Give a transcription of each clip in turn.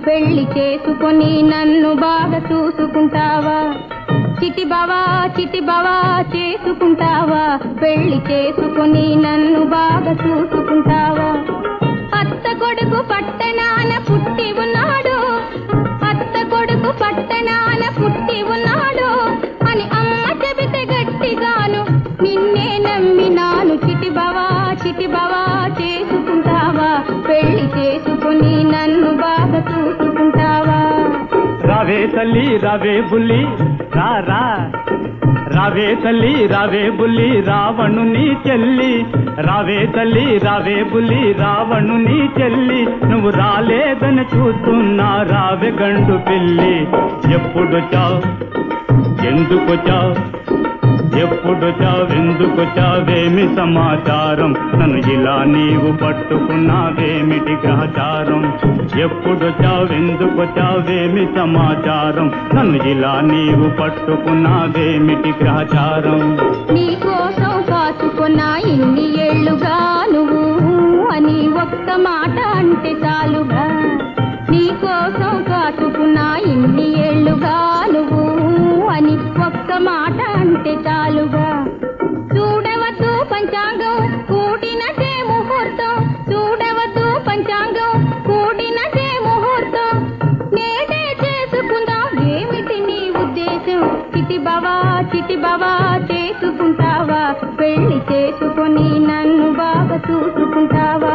పెళ్లి చేసుకొని నన్ను బాగా చూసుకుంటావా చిటి బావా చిటి బావా చేసుకుంటావా పెళ్లి చేసుకొని నన్ను బాగా చూసుకుంటావా అత్త కొడుకు పట్టణాన పుట్టి ఉన్నాడు అత్త కొడుకు పట్టణాన పుట్టి ఉన్నాడు అని అమ్మ చెబితే గట్టిగాను నిన్నే నమ్మినాను చిటి బావా చిటి బావా చేసుకుంటావా పెళ్లి చేసుకొని నన్ను బాగా చూసుకుంటావా రావే తల్లి రావే బుల్లి రా రా రావే తల్లి రావే బుల్లి రావణుని చెల్లి రావే తల్లి రావే బుల్లి రావణుని చెల్లి నువ్వు రాలేదని చూస్తున్నా రావే గండు పిల్లి ఎప్పుడు చావు ఎందుకు చావు ఎప్పుడు చావెందుకు చావేమి సమాచారం నన్ను ఇలా నీవు పట్టుకున్నావేమిటి గ్రహచారం ఎప్పుడు చావెందుకు చావేమి సమాచారం నన్ను ఇలా నీవు పట్టుకున్నావేమిటి గ్రహచారం నీ కోసం కాచుకున్నా ఇన్ని ఏళ్ళుగా నువ్వు అని ఒక్క మాట అంటే చాలుగా నీ కోసం కాచుకున్నా ఇన్ని ఏళ్ళుగా నువ్వు అని ఒక్క మాట అంటే చాలుగా చూడవద్దు పంచాంగం కూడినదే ముహూర్తం చూడవద్దు పంచాంగం కూడినదే ముహూర్తం నేడే చేసుకుందాం ఏమిటి నీ ఉద్దేశం చిటి బావా చిటి బావా చేసుకుంటావా పెళ్లి చేసుకొని నన్ను బాగా చూసుకుంటావా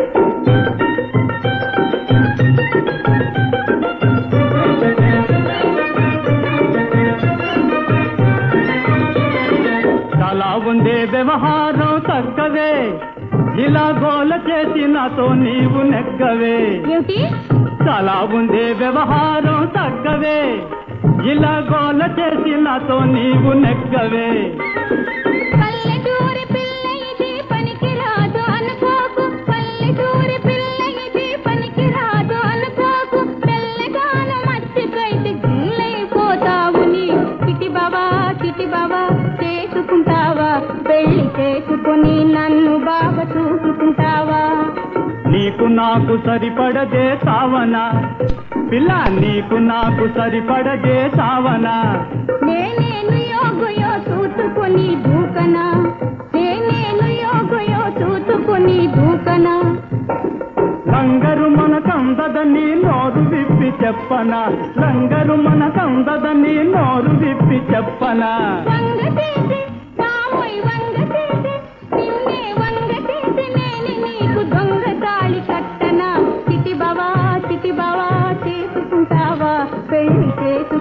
చాలా ఉందే వ్యవహారం తగ్గవే ఇలా గోల చేసి నాతో నీవు నెగ్గవే ఏమిటి చాలా ఉందే వ్యవహారం తగ్గవే ఇలా గోల చేసి నాతో నీవు నెగ్గవే పల్లెటూరి పిల్ల ఇది పనికిరాదు అనుకోకు పల్లెటూరి పిల్ల ఇది పనికిరాదు అనుకోకు తెల్లగాను మర్చిపోయితే గిల్లైపోతావు నీ చిటి బావా చిటి బావా చేసుకుంటావా పెళ్లి చేసుకొని నన్ను బాగా చూసుకుంటావా నీకు నాకు సరిపడదే సావన పిల్ల నీకు నాకు సరిపడదే సావన నేనేను యోగయో చూసుకొని దూకనా నేనేను యోగయో చూసుకొని దూకనా లంగరు మన కందదని నోరు విప్పి చెప్పనా లంగరు మన కందదని నోరు విప్పి చెప్పనా వంగ చేసి రామోయ్ వంగ చేసి నిన్నే వంగ చేసి నేను నీకు దొంగ తాళి కట్టనా చిటి బావా చిటి బావా చేసుకుంటావా పెళ్లి చేసు